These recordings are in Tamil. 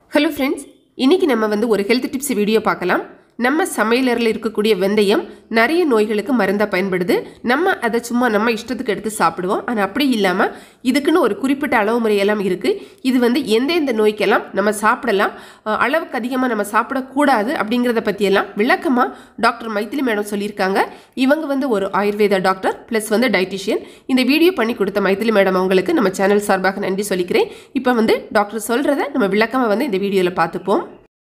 ஹலோ ஃப்ரெண்ட்ஸ் இன்னைக்கு நம்ம வந்து ஒரு ஹெல்த் டிப்ஸ் வீடியோ பார்க்கலாம் நம்ம சமையலறையில் இருக்கக்கூடிய வெந்தயம் நிறைய நோய்களுக்கு மருந்தாக பயன்படுது நம்ம அதை சும்மா நம்ம இஷ்டத்துக்கு எடுத்து சாப்பிடுவோம் ஆனால் அப்படி இல்லாமல் இதுக்குன்னு ஒரு குறிப்பிட்ட அளவு முறையெல்லாம் இருக்குது இது வந்து எந்தெந்த நோய்க்கெல்லாம் நம்ம சாப்பிடலாம் அஹ், அளவுக்கு அதிகமாக நம்ம சாப்பிடக்கூடாது அப்படிங்கிறத பற்றியெல்லாம் விளக்கமாக டாக்டர் மைத்திலி மேடம் சொல்லியிருக்காங்க இவங்க வந்து ஒரு ஆயுர்வேதா டாக்டர் ப்ளஸ் வந்து டயட்டிஷியன் இந்த வீடியோ பண்ணி கொடுத்த மைத்திலி மேடம் அவங்களுக்கு நம்ம சேனல் சார்பாக நன்றி சொல்லிக்கிறேன் இப்போ வந்து டாக்டர் சொல்கிறத நம்ம விளக்கமாக வந்து இந்த வீடியோவில் பார்த்துப்போம்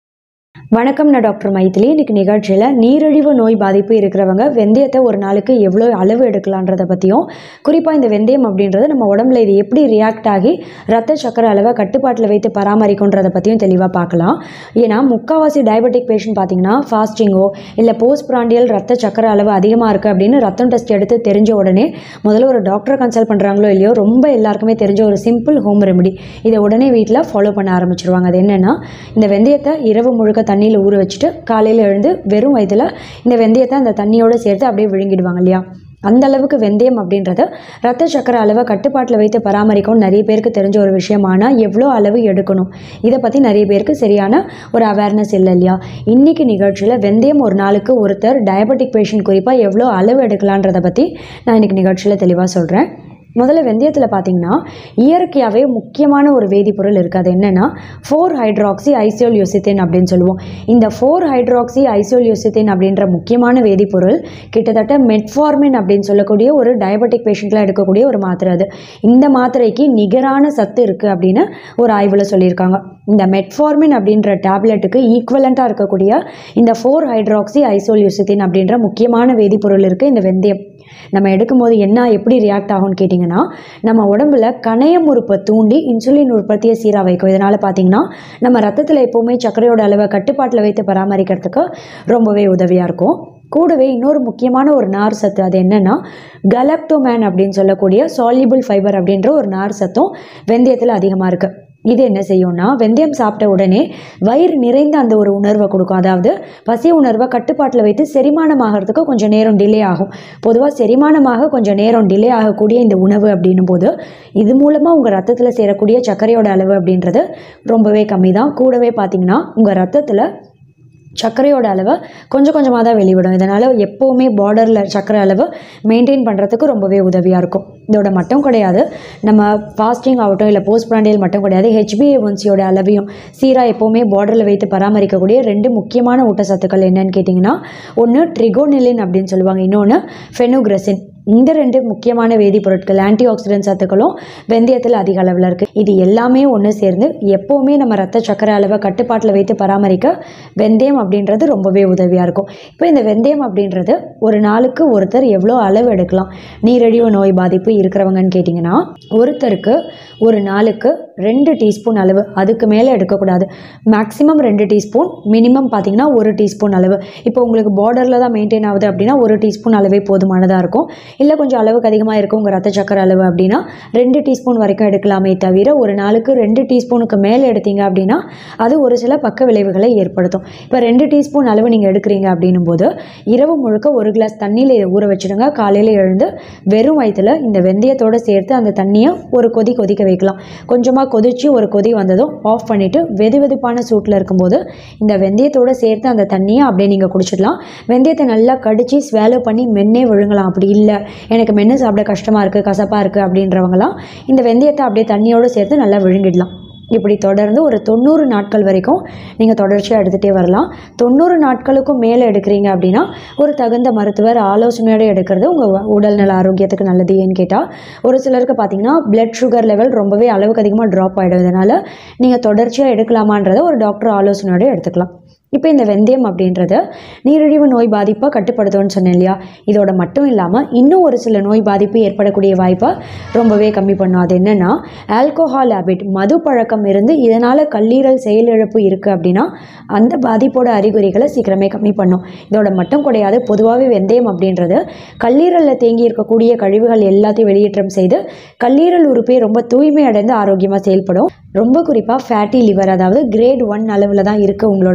வணக்கம் நான் டாக்டர் மைத்திலி இன்னைக்கு நிகழ்ச்சியில் நீரிழிவு நோய் பாதிப்பு இருக்கிறவங்க வெந்தயத்தை ஒரு நாளுக்கு எவ்வளோ அளவு எடுக்கலான்றதை பற்றியும் குறிப்பாக இந்த வெந்தயம் அப்படின்றது நம்ம உடம்புல இது எப்படி ரியாக்ட் ஆகி ரத்த சக்கரை அளவை கட்டுப்பாட்டில் வைத்து பராமரிக்குன்றதை பற்றியும் தெளிவாக பார்க்கலாம் ஏன்னா முக்கால்வாசி டயபெட்டிக் பேஷண்ட் பார்த்தீங்கன்னா ஃபாஸ்டிங்கோ இல்லை போஸ்ட் பிராண்டியல் ரத்த சக்கரை அளவு அதிகமாக இருக்குது அப்படின்னு ரத்தம் டெஸ்ட் எடுத்து தெரிஞ்ச உடனே முதல்ல ஒரு டாக்டரை கன்சல்ட் பண்ணுறாங்களோ இல்லையோ ரொம்ப எல்லாருக்குமே தெரிஞ்ச ஒரு சிம்பிள் ஹோம் ரெமெடி இதை உடனே வீட்டில் ஃபாலோ பண்ண ஆரம்பிச்சிருவாங்க அது என்னென்னா இந்த வெந்தயத்தை இரவு முழுக்க தண்ணியில் ஊற வச்சுட்டு காலையில் எழுந்து வெறும் வயதில் இந்த வெந்தயத்தை அந்த தண்ணியோடு சேர்த்து அப்படியே விழுங்கிடுவாங்க இல்லையா அந்த அளவுக்கு வெந்தயம் அப்படின்றது ரத்த சக்கரை அளவை கட்டுப்பாட்டில் வைத்து பராமரிக்கவும் நிறைய பேருக்கு தெரிஞ்ச ஒரு விஷயமானா எவ்வளோ அளவு எடுக்கணும் இதை பற்றி நிறைய பேருக்கு சரியான ஒரு அவேர்னஸ் இல்லை இல்லையா இன்றைக்கி நிகழ்ச்சியில் வெந்தயம் ஒரு நாளுக்கு ஒருத்தர் டயபெட்டிக் பேஷண்ட் குறிப்பாக எவ்வளோ அளவு எடுக்கலான்றதை பற்றி நான் இன்றைக்கி நிகழ்ச்சியில் தெளிவாக சொல்கிறேன் முதல்ல வெந்தயத்தில் பார்த்தீங்கன்னா இயற்கையாகவே முக்கியமான ஒரு வேதிப்பொருள் இருக்குது அது என்னென்னா ஃபோர் ஹைட்ராக்சி ஐசோலியோசித்தின் அப்படின்னு சொல்லுவோம் இந்த ஃபோர் ஹைட்ராக்சி ஐசோலியோசித்தின் அப்படின்ற முக்கியமான வேதிப்பொருள் கிட்டத்தட்ட மெட்ஃபார்மின் அப்படின்னு சொல்லக்கூடிய ஒரு டயபெட்டிக் பேஷண்ட்டில் எடுக்கக்கூடிய ஒரு மாத்திரை அது இந்த மாத்திரைக்கு நிகரான சத்து இருக்குது அப்படின்னு ஒரு ஆய்வில் சொல்லியிருக்காங்க இந்த மெட்ஃபார்மின் அப்படின்ற டேப்லெட்டுக்கு ஈக்குவலண்ட்டாக இருக்கக்கூடிய இந்த ஃபோர் ஹைட்ராக்சி ஐசோலியோசித்தின் அப்படின்ற முக்கியமான வேதிப்பொருள் இருக்குது இந்த வெந்தயம் நம்ம எடுக்கும்போது என்ன எப்படி ரியாக்ட் ஆகும்னு கேட்டிங்கன்னா நம்ம உடம்புல கணையம் உறுப்பை தூண்டி இன்சுலின் உற்பத்தியை சீராக வைக்கும் இதனால் பார்த்தீங்கன்னா நம்ம ரத்தத்தில் எப்போவுமே சர்க்கரையோட அளவை கட்டுப்பாட்டில் வைத்து பராமரிக்கிறதுக்கு ரொம்பவே உதவியாக இருக்கும் கூடவே இன்னொரு முக்கியமான ஒரு நார் சத்து அது என்னென்னா கலப்டோமேன் அப்படின்னு சொல்லக்கூடிய சால்யூபிள் ஃபைபர் அப்படின்ற ஒரு நார் சத்தும் வெந்தயத்தில் அதிகமாக இருக்குது இது என்ன செய்யும்னா வெந்தயம் சாப்பிட்ட உடனே வயிறு நிறைந்த அந்த ஒரு உணர்வை கொடுக்கும் அதாவது பசி உணர்வை கட்டுப்பாட்டில் வைத்து செரிமானம் ஆகிறதுக்கு கொஞ்சம் நேரம் டிலே ஆகும் பொதுவாக செரிமானமாக கொஞ்சம் நேரம் டிலே ஆகக்கூடிய இந்த உணவு அப்படின்னும் போது இது மூலமாக உங்கள் ரத்தத்தில் சேரக்கூடிய சர்க்கரையோட அளவு அப்படின்றது ரொம்பவே கம்மி தான் கூடவே பார்த்தீங்கன்னா உங்கள் ரத்தத்தில் சர்க்கரையோட அளவை கொஞ்சம் கொஞ்சமாக தான் வெளிவிடும் இதனால் எப்போவுமே பார்டரில் சர்க்கரை அளவு மெயின்டைன் பண்ணுறதுக்கு ரொம்பவே உதவியாக இருக்கும் இதோட மட்டும் கிடையாது நம்ம ஃபாஸ்டிங் ஆகட்டும் இல்லை போஸ்ட் பிராண்டியல் மட்டும் கிடையாது ஹெச்பிஏஒன்சியோட அளவையும் சீராக எப்போவுமே பார்டரில் வைத்து பராமரிக்கக்கூடிய ரெண்டு முக்கியமான ஊட்டச்சத்துக்கள் என்னன்னு கேட்டிங்கன்னா ஒன்று ட்ரிகோனிலின் அப்படின்னு சொல்லுவாங்க இன்னொன்று ஃபெனுக்ரசின் இந்த ரெண்டு முக்கியமான வேதிப்பொருட்கள் ஆன்டி ஆக்சிடென்ட் சத்துக்களும் வெந்தயத்தில் அதிக அளவில் இருக்குது இது எல்லாமே ஒன்று சேர்ந்து எப்போவுமே நம்ம ரத்த சக்கரை அளவை கட்டுப்பாட்டில் வைத்து பராமரிக்க வெந்தயம் அப்படின்றது ரொம்பவே உதவியாக இருக்கும் இப்போ இந்த வெந்தயம் அப்படின்றது ஒரு நாளுக்கு ஒருத்தர் எவ்வளோ அளவு எடுக்கலாம் நீரிழிவு நோய் பாதிப்பு இருக்கிறவங்கன்னு கேட்டிங்கன்னா ஒருத்தருக்கு ஒரு நாளுக்கு ரெண்டு டீஸ்பூன் அளவு அதுக்கு மேலே எடுக்கக்கூடாது மேக்ஸிமம் ரெண்டு டீஸ்பூன் மினிமம் பார்த்தீங்கன்னா ஒரு டீஸ்பூன் அளவு இப்போ உங்களுக்கு பார்டரில் தான் மெயின்டைன் ஆகுது அப்படின்னா ஒரு டீஸ்பூன் அளவே போதுமானதாக இருக்கும் இல்லை கொஞ்சம் அளவுக்கு அதிகமாக இருக்கும் உங்கள் ரத்த சக்கரை அளவு அப்படின்னா ரெண்டு டீஸ்பூன் வரைக்கும் எடுக்கலாமே தவிர ஒரு நாளுக்கு ரெண்டு டீஸ்பூனுக்கு மேலே எடுத்தீங்க அப்படின்னா அது ஒரு சில பக்க விளைவுகளை ஏற்படுத்தும் இப்போ ரெண்டு டீஸ்பூன் அளவு நீங்கள் எடுக்கிறீங்க அப்படின்னும் போது இரவு முழுக்க ஒரு கிளாஸ் தண்ணியில் இதை ஊற வச்சுடுங்க காலையில் எழுந்து வெறும் வயிற்றில் இந்த வெந்தயத்தோடு சேர்த்து அந்த தண்ணியை ஒரு கொதி கொதிக்க வைக்கலாம் கொஞ்சமாக கொதிச்சு ஒரு கொதி வந்ததும் ஆஃப் பண்ணிவிட்டு வெது வெதுப்பான சூட்டில் இருக்கும்போது இந்த வெந்தயத்தோடு சேர்த்து அந்த தண்ணியை அப்படியே நீங்கள் குடிச்சிடலாம் வெந்தயத்தை நல்லா கடிச்சு ஸ்வேலோ பண்ணி மென்னே விழுங்கலாம் அப்படி இல்லை எனக்கு மென்று சாப்பிட கஷ்டமாக இருக்குது கசப்பாக இருக்குது அப்படின்றவங்களாம் இந்த வெந்தயத்தை அப்படியே தண்ணியோடு சேர்த்து நல்லா விழுங்கிடலாம் இப்படி தொடர்ந்து ஒரு தொண்ணூறு நாட்கள் வரைக்கும் நீங்கள் தொடர்ச்சியாக எடுத்துகிட்டே வரலாம் தொண்ணூறு நாட்களுக்கும் மேலே எடுக்கிறீங்க அப்படின்னா ஒரு தகுந்த மருத்துவர் ஆலோசனையோடு எடுக்கிறது உங்கள் உடல்நல ஆரோக்கியத்துக்கு நல்லது ஏன்னு கேட்டால் ஒரு சிலருக்கு பார்த்தீங்கன்னா பிளட் சுகர் லெவல் ரொம்பவே அளவுக்கு அதிகமாக ட்ராப் ஆகிடும் இதனால் நீங்கள் தொடர்ச்சியாக எடுக்கலாமான்றதை ஒரு டாக்டர் ஆலோசனையோடு எடுத்துக்கலாம் இப்போ இந்த வெந்தயம் அப்படின்றது நீரிழிவு நோய் பாதிப்பை கட்டுப்படுத்தும்னு சொன்னேன் இல்லையா இதோட மட்டும் இல்லாமல் இன்னும் ஒரு சில நோய் பாதிப்பு ஏற்படக்கூடிய வாய்ப்பை ரொம்பவே கம்மி பண்ணும் அது என்னென்னா ஆல்கோஹால் ஹேபிட் மது பழக்கம் இருந்து இதனால் கல்லீரல் செயலிழப்பு இருக்குது அப்படின்னா அந்த பாதிப்போட அறிகுறிகளை சீக்கிரமே கம்மி பண்ணும் இதோட மட்டும் கிடையாது பொதுவாகவே வெந்தயம் அப்படின்றது கல்லீரலில் தேங்கி இருக்கக்கூடிய கழிவுகள் எல்லாத்தையும் வெளியேற்றம் செய்து கல்லீரல் உறுப்பை ரொம்ப தூய்மை அடைந்து ஆரோக்கியமாக செயல்படும் ரொம்ப குறிப்பாக ஃபேட்டி லிவர் அதாவது கிரேட் ஒன் அளவில் தான் இருக்குது உங்களோட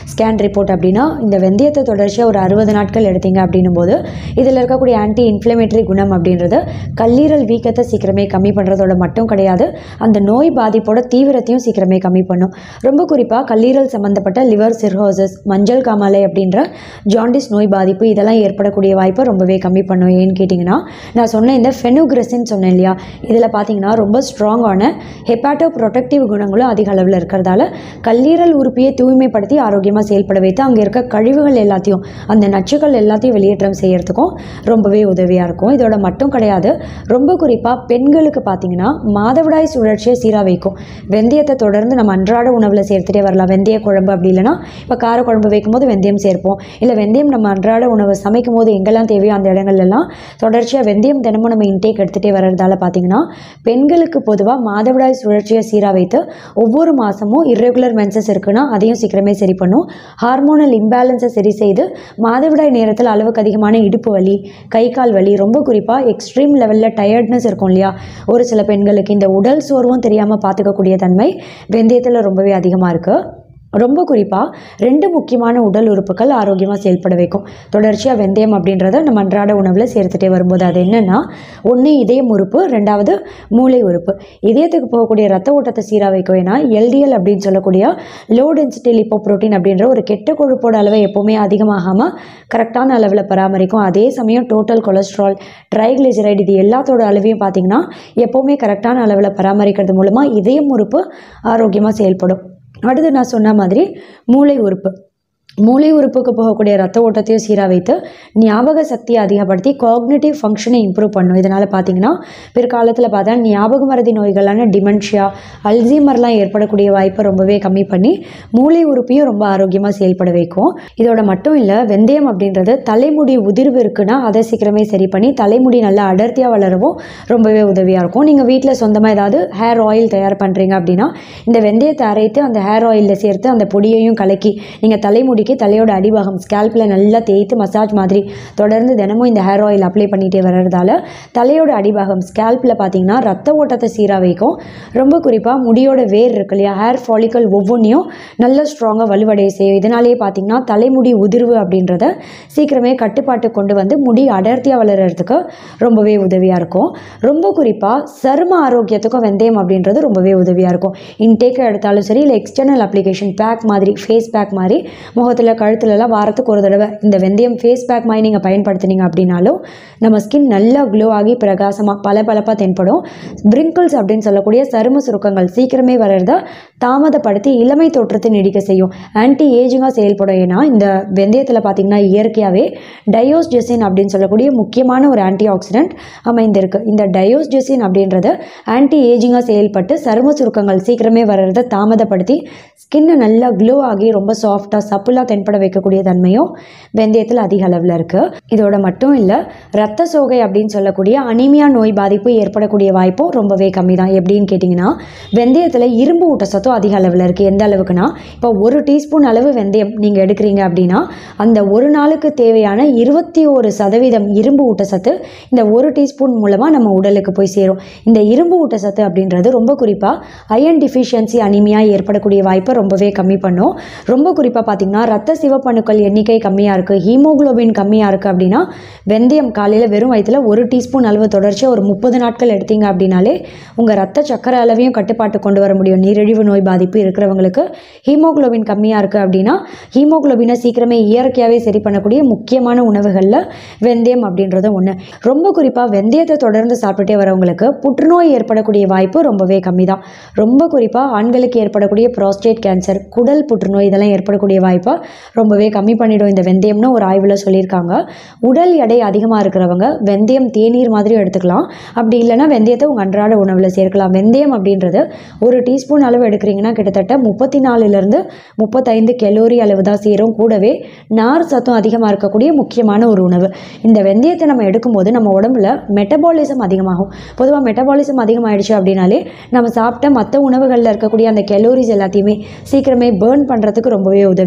ஸ்கேன் ரிப்போர்ட் அப்படின்னா இந்த வெந்தயத்தை தொடர்ச்சியாக ஒரு அறுபது நாட்கள் எடுத்தீங்க அப்படின்னும் போது இதில் இருக்கக்கூடிய ஆன்டி இன்ஃப்ளமேட்டரி குணம் அப்படின்றது கல்லீரல் வீக்கத்தை சீக்கிரமே கம்மி பண்ணுறதோட மட்டும் கிடையாது அந்த நோய் பாதிப்போட தீவிரத்தையும் சீக்கிரமே கம்மி பண்ணும் ரொம்ப குறிப்பாக கல்லீரல் சம்மந்தப்பட்ட லிவர் சிர்ஹோசஸ் மஞ்சள் காமாலை அப்படின்ற ஜாண்டிஸ் நோய் பாதிப்பு இதெல்லாம் ஏற்படக்கூடிய வாய்ப்பை ரொம்பவே கம்மி பண்ணும் ஏன்னு கேட்டிங்கன்னா நான் சொன்ன இந்த ஃபெனுக்ரெசின் சொன்னேன் இல்லையா இதில் பார்த்தீங்கன்னா ரொம்ப ஸ்ட்ராங்கான ஹெப்பாட்டோ ப்ரொடெக்டிவ் குணங்களும் அதிக அளவில் இருக்கிறதால கல்லீரல் உறுப்பியை தூய்மைப்படுத்தி ஆரோக்கியமாக செயல்பட வைத்து அங்கே இருக்க கழிவுகள் எல்லாத்தையும் அந்த நச்சுக்கள் எல்லாத்தையும் வெளியேற்றம் செய்யறதுக்கும் ரொம்பவே உதவியாக இருக்கும் இதோட மட்டும் கிடையாது ரொம்ப குறிப்பாக பெண்களுக்கு பார்த்தீங்கன்னா மாதவிடாய் சுழற்சியை சீராக வைக்கும் வெந்தயத்தை தொடர்ந்து நம்ம அன்றாட உணவில் சேர்த்துட்டே வரலாம் வெந்தய குழம்பு அப்படி இல்லைன்னா இப்போ கார குழம்பு வைக்கும்போது வெந்தயம் சேர்ப்போம் இல்லை வெந்தயம் நம்ம அன்றாட உணவு சமைக்கும் போது எங்கெல்லாம் தேவையோ அந்த இடங்கள்லாம் தொடர்ச்சியாக வெந்தயம் தினமும் நம்ம இன்டேக் எடுத்துகிட்டே வர்றதால பார்த்தீங்கன்னா பெண்களுக்கு பொதுவாக மாதவிடாய் சுழற்சியை சீராக வைத்து ஒவ்வொரு மாதமும் irregular menses இருக்குன்னா அதையும் சீக்கிரமே சரி பண்ணும் ஹார்மோனல் இம்பேலன்ஸை சரி செய்து மாதவிடாய் நேரத்தில் அளவுக்கு அதிகமான இடுப்பு வலி கை கால் வலி ரொம்ப குறிப்பாக எக்ஸ்ட்ரீம் லெவலில் டயர்ட்னஸ் இருக்கும் இல்லையா ஒரு சில பெண்களுக்கு இந்த உடல் சோர்வும் தெரியாமல் பார்த்துக்கக்கூடிய தன்மை வெந்தயத்தில் ரொம்பவே அதிகமாக இருக்குது ரொம்ப குறிப்பாக ரெண்டு முக்கியமான உடல் உறுப்புகள் ஆரோக்கியமாக செயல்பட வைக்கும் தொடர்ச்சியாக வெந்தயம் அப்படின்றத நம்ம அன்றாட உணவில் சேர்த்துட்டே வரும்போது அது என்னென்னா ஒன்று இதயம் உறுப்பு ரெண்டாவது மூளை உறுப்பு இதயத்துக்கு போகக்கூடிய ரத்த ஓட்டத்தை சீராக வைக்கும் ஏன்னா எல்டிஎல் அப்படின்னு சொல்லக்கூடிய லோ டென்சிட்டி லிப்போப்ரோட்டீன் அப்படின்ற ஒரு கெட்ட கொழுப்போட அளவை எப்போவுமே அதிகமாகாமல் கரெக்டான அளவில் பராமரிக்கும் அதே சமயம் டோட்டல் கொலஸ்ட்ரால் ட்ரைக்ளிசரைடு இது எல்லாத்தோட அளவையும் பார்த்திங்கன்னா எப்போவுமே கரெக்டான அளவில் பராமரிக்கிறது மூலமாக இதயம் உறுப்பு ஆரோக்கியமாக செயல்படும் அடுத்து நான் சொன்ன மாதிரி மூளை உறுப்பு மூளை உறுப்புக்கு போகக்கூடிய ரத்த ஓட்டத்தையும் சீராக வைத்து ஞாபக சக்தியை அதிகப்படுத்தி காக்னேட்டிவ் ஃபங்க்ஷனை இம்ப்ரூவ் பண்ணும் இதனால் பார்த்தீங்கன்னா பிற்காலத்தில் பார்த்தா ஞாபக மறதி நோய்களான டிமென்ஷியா அல்சீமர்லாம் ஏற்படக்கூடிய வாய்ப்பை ரொம்பவே கம்மி பண்ணி மூளை உறுப்பையும் ரொம்ப ஆரோக்கியமாக செயல்பட வைக்கும் இதோட மட்டும் இல்லை வெந்தயம் அப்படின்றது தலைமுடி உதிர்வு இருக்குன்னா அதை சீக்கிரமே சரி பண்ணி தலைமுடி நல்லா அடர்த்தியாக வளரவும் ரொம்பவே உதவியாக இருக்கும் நீங்கள் வீட்டில் சொந்தமாக ஏதாவது ஹேர் ஆயில் தயார் பண்ணுறீங்க அப்படின்னா இந்த வெந்தயத்தை அரைத்து அந்த ஹேர் ஆயிலில் சேர்த்து அந்த பொடியையும் கலக்கி நீங்கள் தலைமுடிக்கு தலையோட அடிபாகம் ஸ்கேல்பில் நல்லா தேய்த்து மசாஜ் மாதிரி தொடர்ந்து தினமும் இந்த ஹேர் ஆயில் அப்ளை பண்ணிகிட்டே வர்றதால தலையோட அடிபாகம் ஸ்கேல்பில் பார்த்தீங்கன்னா ரத்த ஓட்டத்தை சீராக வைக்கும் ரொம்ப குறிப்பாக முடியோட வேர் இருக்கு இல்லையா ஹேர் ஃபாலிக்கல் ஒவ்வொன்றையும் நல்ல ஸ்ட்ராங்காக வலுவடைய செய்யும் இதனாலேயே பார்த்தீங்கன்னா தலைமுடி உதிர்வு அப்படின்றத சீக்கிரமே கட்டுப்பாட்டு கொண்டு வந்து முடி அடர்த்தியாக வளர்கிறதுக்கு ரொம்பவே உதவியாக இருக்கும் ரொம்ப குறிப்பாக சரும ஆரோக்கியத்துக்கும் வெந்தயம் அப்படின்றது ரொம்பவே உதவியாக இருக்கும் இன்டேக்கை எடுத்தாலும் சரி இல்லை எக்ஸ்டர்னல் அப்ளிகேஷன் பேக் மாதிரி ஃபேஸ் பேக் மாதிரி முகத்தில் கழுத்துலலாம் வாரத்துக்கு ஒரு தடவை இந்த வெந்தயம் ஃபேஸ் பேக் மாதிரி நீங்கள் பயன்படுத்துனீங்க அப்படின்னாலும் நம்ம ஸ்கின் நல்லா க்ளோ ஆகி பிரகாசமாக பளபளப்பாக தென்படும் பிரிங்கிள்ஸ் அப்படின்னு சொல்லக்கூடிய சரும சுருக்கங்கள் சீக்கிரமே வர்றத தாமதப்படுத்தி இளமை தோற்றத்தை நீடிக்க செய்யும் ஆன்டி ஏஜிங்காக செயல்படும் ஏன்னா இந்த வெந்தயத்தில் பார்த்தீங்கன்னா இயற்கையாகவே டயோஸ்ஜெசின் அப்படின்னு சொல்லக்கூடிய முக்கியமான ஒரு ஆன்டி ஆக்சிடென்ட் அமைந்திருக்கு இந்த டயோஸ்ஜெசின் அப்படின்றது ஆன்டி ஏஜிங்காக செயல்பட்டு சரும சுருக்கங்கள் சீக்கிரமே வர்றதை தாமதப்படுத்தி ஸ்கின்னை நல்லா க்ளோ ஆகி ரொம்ப சாஃப்டாக சப்புலாக தென்பட வைக்கக்கூடிய தன்மையும் வெந்தயத்தில் அதிக அளவில் இருக்குது இதோட மட்டும் இல்லை ரத்த சோகை அப்படின்னு சொல்லக்கூடிய அனிமியா நோய் பாதிப்பு ஏற்படக்கூடிய வாய்ப்பும் ரொம்பவே கம்மி தான் எப்படின்னு கேட்டிங்கன்னா வெந்தயத்தில் இரும்பு ஊட்டச்சத்தும் அதிக அளவில் இருக்குது எந்த அளவுக்குன்னா இப்போ ஒரு டீஸ்பூன் அளவு வெந்தயம் நீங்கள் எடுக்கிறீங்க அப்படின்னா அந்த ஒரு நாளுக்கு தேவையான இருபத்தி ஒரு சதவீதம் இரும்பு ஊட்டச்சத்து இந்த ஒரு டீஸ்பூன் மூலமாக நம்ம உடலுக்கு போய் சேரும் இந்த இரும்பு ஊட்டச்சத்து அப்படின்றது ரொம்ப குறிப்பாக அயன் டிஃபிஷியன்சி அனிமியா ஏற்படக்கூடிய வாய்ப்பை ரொம்பவே கம்மி பண்ணும் ரொம்ப குறிப்பாக பார்த்தீங்கன்னா ரத்த சிவப்பணுக்கள் எண்ணிக்கை கம்மியாக இருக்குது ஹீமோகுளோபின் கம்மியாக இருக்குது அப்படின்னா வெந்தயம் காலையில் வெறும் வயிற்றில் ஒரு டீஸ்பூன் அளவு தொடர்ச்சியாக ஒரு முப்பது நாட்கள் எடுத்தீங்க அப்படின்னாலே உங்கள் ரத்த சக்கரை அளவையும் கட்டுப்பாட்டு கொண்டு வர முடியும் நீரிழிவு நோய் பாதிப்பு இருக்கிறவங்களுக்கு ஹீமோகுளோபின் கம்மியாக இருக்குது அப்படின்னா ஹீமோகுளோபினை சீக்கிரமே இயற்கையாகவே சரி பண்ணக்கூடிய முக்கியமான உணவுகளில் வெந்தயம் அப்படின்றதும் ஒன்று ரொம்ப குறிப்பாக வெந்தயத்தை தொடர்ந்து சாப்பிட்டுட்டே வரவங்களுக்கு புற்றுநோய் ஏற்படக்கூடிய வாய்ப்பு ரொம்பவே கம்மி தான் ரொம்ப குறிப்பாக ஆண்களுக்கு ஏற்படக்கூடிய ப்ராஸ்டேட் கேன்சர் குடல் புற்றுநோய் இதெல்லாம் ஏற்படக்கூடிய வாய்ப்பை ரொம்பவே கம்மி பண்ணிடும் இந்த வெந்தயம்னு ஒரு ஆய்வில் சொல்லியிருக்காங்க உடல் எடை அதிகமாக இருக்கிறவங்க வெந்தயம் தேநீர் மாதிரி எடுத்துக்கலாம் அப்படி இல்லைன்னா வெந்தயத்தை உங்கள் அன்றாட உணவில் சேர்க்கலாம் வெந்தயம் அப்படின்றது ஒரு டீஸ்பூன் அளவு எடுக்கிறீங்கன்னா கிட்டத்தட்ட முப்பத்தி நாலுலேருந்து முப்பத்தைந்து கெலோரி அளவு தான் சேரும் கூடவே நார் சத்தம் அதிகமாக இருக்கக்கூடிய முக்கியமான ஒரு உணவு இந்த வெந்தயத்தை நம்ம எடுக்கும்போது நம்ம உடம்புல மெட்டபாலிசம் அதிகமாகும் பொதுவாக மெட்டபாலிசம் அதிகமாகிடுச்சு அப்படின்னாலே நம்ம சாப்பிட்ட மற்ற உணவுகளில் இருக்கக்கூடிய அந்த கெலோரிஸ் எல்லாத்தையுமே சீக்கிரமே பேர்ன் பண்ணுறதுக்கு ரொம்பவே உதவியாக இருக்கும்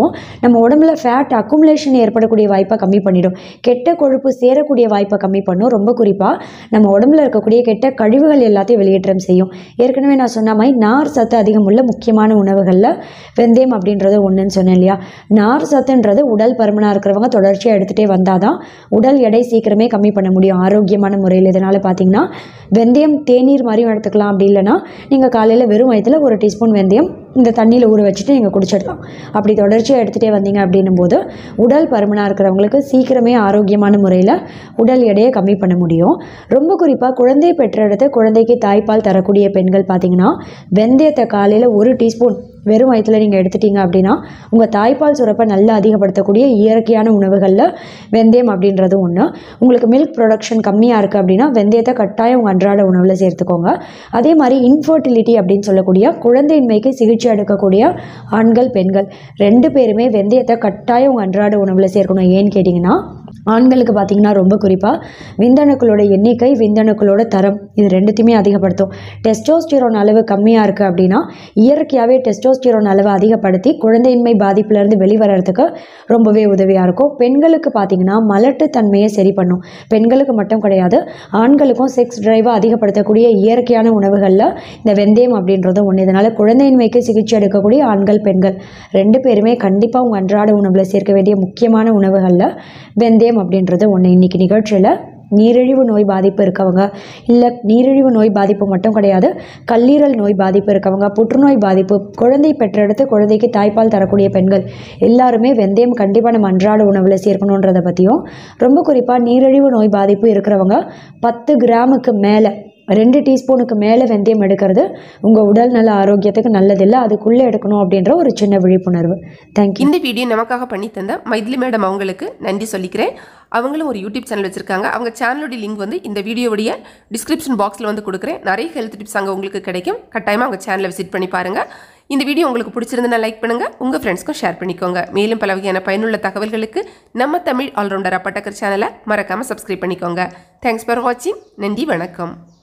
பண்ணிடும் நம்ம உடம்புல ஃபேட் அக்குமுலேஷன் ஏற்படக்கூடிய வாய்ப்பை கம்மி பண்ணிடும் கெட்ட கொழுப்பு சேரக்கூடிய வாய்ப்பை கம்மி பண்ணும் ரொம்ப குறிப்பாக நம்ம உடம்புல இருக்கக்கூடிய கெட்ட கழிவுகள் எல்லாத்தையும் வெளியேற்றம் செய்யும் ஏற்கனவே நான் சொன்ன மாதிரி நார் சத்து அதிகம் உள்ள முக்கியமான உணவுகளில் வெந்தயம் அப்படின்றது ஒன்றுன்னு சொன்னேன் இல்லையா நார் சத்துன்றது உடல் பருமனாக இருக்கிறவங்க தொடர்ச்சியாக எடுத்துகிட்டே வந்தால் தான் உடல் எடை சீக்கிரமே கம்மி பண்ண முடியும் ஆரோக்கியமான முறையில் இதனால் பார்த்தீங்கன்னா வெந்தயம் தேநீர் மாதிரியும் எடுத்துக்கலாம் அப்படி இல்லைன்னா நீங்கள் காலையில் வெறும் வயிற்றில் ஒரு டீஸ்பூன் வெந்தயம் இந்த தண்ணியில் ஊற வச்சுட்டு நீங்கள் குடிச்சிடலாம் அப்படி தொடர்ச்சியாக எடுத்துகிட்டே வந்தீங்க அப்படின்னும் போது உடல் பருமனாக இருக்கிறவங்களுக்கு சீக்கிரமே ஆரோக்கியமான முறையில் உடல் எடையை கம்மி பண்ண முடியும் ரொம்ப குறிப்பாக குழந்தை பெற்றெடுத்து குழந்தைக்கு தாய்ப்பால் தரக்கூடிய பெண்கள் பார்த்தீங்கன்னா வெந்தயத்தை காலையில் ஒரு டீஸ்பூன் வெறும் வயிற்றில் நீங்கள் எடுத்துட்டீங்க அப்படின்னா உங்கள் தாய்ப்பால் சுரப்பை நல்லா அதிகப்படுத்தக்கூடிய இயற்கையான உணவுகளில் வெந்தயம் அப்படின்றது ஒன்று உங்களுக்கு மில்க் ப்ரொடக்ஷன் கம்மியாக இருக்குது அப்படின்னா வெந்தயத்தை கட்டாயம் உங்கள் அன்றாட உணவில் சேர்த்துக்கோங்க அதே மாதிரி இன்ஃபர்டிலிட்டி அப்படின்னு சொல்லக்கூடிய குழந்தையின்மைக்கு சிகிச்சை எடுக்கக்கூடிய ஆண்கள் பெண்கள் ரெண்டு பேருமே வெந்தயத்தை கட்டாயம் உங்கள் அன்றாட உணவில் சேர்க்கணும் ஏன்னு கேட்டிங்கன்னா ஆண்களுக்கு பார்த்தீங்கன்னா ரொம்ப குறிப்பாக விந்தணுக்களோட எண்ணிக்கை விந்தணுக்களோட தரம் இது ரெண்டுத்தையுமே அதிகப்படுத்தும் டெஸ்டோஸ்டிரோன் அளவு கம்மியாக இருக்குது அப்படின்னா இயற்கையாகவே டெஸ்டோஸ்டிரோன் அளவை அதிகப்படுத்தி குழந்தையின்மை பாதிப்புலேருந்து வெளிவரத்துக்கு ரொம்பவே உதவியாக இருக்கும் பெண்களுக்கு பார்த்தீங்கன்னா மலட்டுத்தன்மையை சரி பண்ணும் பெண்களுக்கு மட்டும் கிடையாது ஆண்களுக்கும் செக்ஸ் டிரைவை அதிகப்படுத்தக்கூடிய இயற்கையான உணவுகளில் இந்த வெந்தயம் அப்படின்றதும் ஒன்று இதனால் குழந்தையின்மைக்கு சிகிச்சை எடுக்கக்கூடிய ஆண்கள் பெண்கள் ரெண்டு பேருமே கண்டிப்பாக உங்கள் அன்றாட உணவில் சேர்க்க வேண்டிய முக்கியமான உணவுகளில் வெந்தயம் அப்படின்றது ஒன்று இன்றைக்கி நிகழ்ச்சியில் நீரிழிவு நோய் பாதிப்பு இருக்கவங்க இல்லை நீரிழிவு நோய் பாதிப்பு மட்டும் கிடையாது கல்லீரல் நோய் பாதிப்பு இருக்கவங்க புற்றுநோய் பாதிப்பு குழந்தை பெற்றெடுத்து குழந்தைக்கு தாய்ப்பால் தரக்கூடிய பெண்கள் எல்லாருமே வெந்தயம் கண்டிப்பாக நம்ம அன்றாட உணவில் சேர்க்கணுன்றதை பற்றியும் ரொம்ப குறிப்பாக நீரிழிவு நோய் பாதிப்பு இருக்கிறவங்க பத்து கிராமுக்கு மேலே ரெண்டு டீஸ்பூனுக்கு மேலே வெந்தயம் எடுக்கிறது உங்கள் உடல் நல ஆரோக்கியத்துக்கு நல்லதில்லை அதுக்குள்ளே எடுக்கணும் அப்படின்ற ஒரு சின்ன விழிப்புணர்வு தேங்க்யூ இந்த வீடியோ நமக்காக பண்ணி தந்த மைதிலி மேடம் அவங்களுக்கு நன்றி சொல்லிக்கிறேன் அவங்களும் ஒரு யூடியூப் சேனல் வச்சுருக்காங்க அவங்க சேனலோட லிங்க் வந்து இந்த வீடியோவுடைய டிஸ்கிரிப்ஷன் பாக்ஸில் வந்து கொடுக்குறேன் நிறைய ஹெல்த் டிப்ஸ் அங்கே உங்களுக்கு கிடைக்கும் கட்டாயமாக அவங்க சேனலை விசிட் பண்ணி பாருங்கள் இந்த வீடியோ உங்களுக்கு பிடிச்சிருந்தனா லைக் பண்ணுங்கள் உங்கள் ஃப்ரெண்ட்ஸ்க்கும் ஷேர் பண்ணிக்கோங்க மேலும் பல வகையான பயனுள்ள தகவல்களுக்கு நம்ம தமிழ் ஆல்ரவுண்டர் அப்பட்டக்கர் சேனலை மறக்காமல் சப்ஸ்கிரைப் பண்ணிக்கோங்க தேங்க்ஸ் ஃபார் வாட்சிங் நன்றி வணக்கம்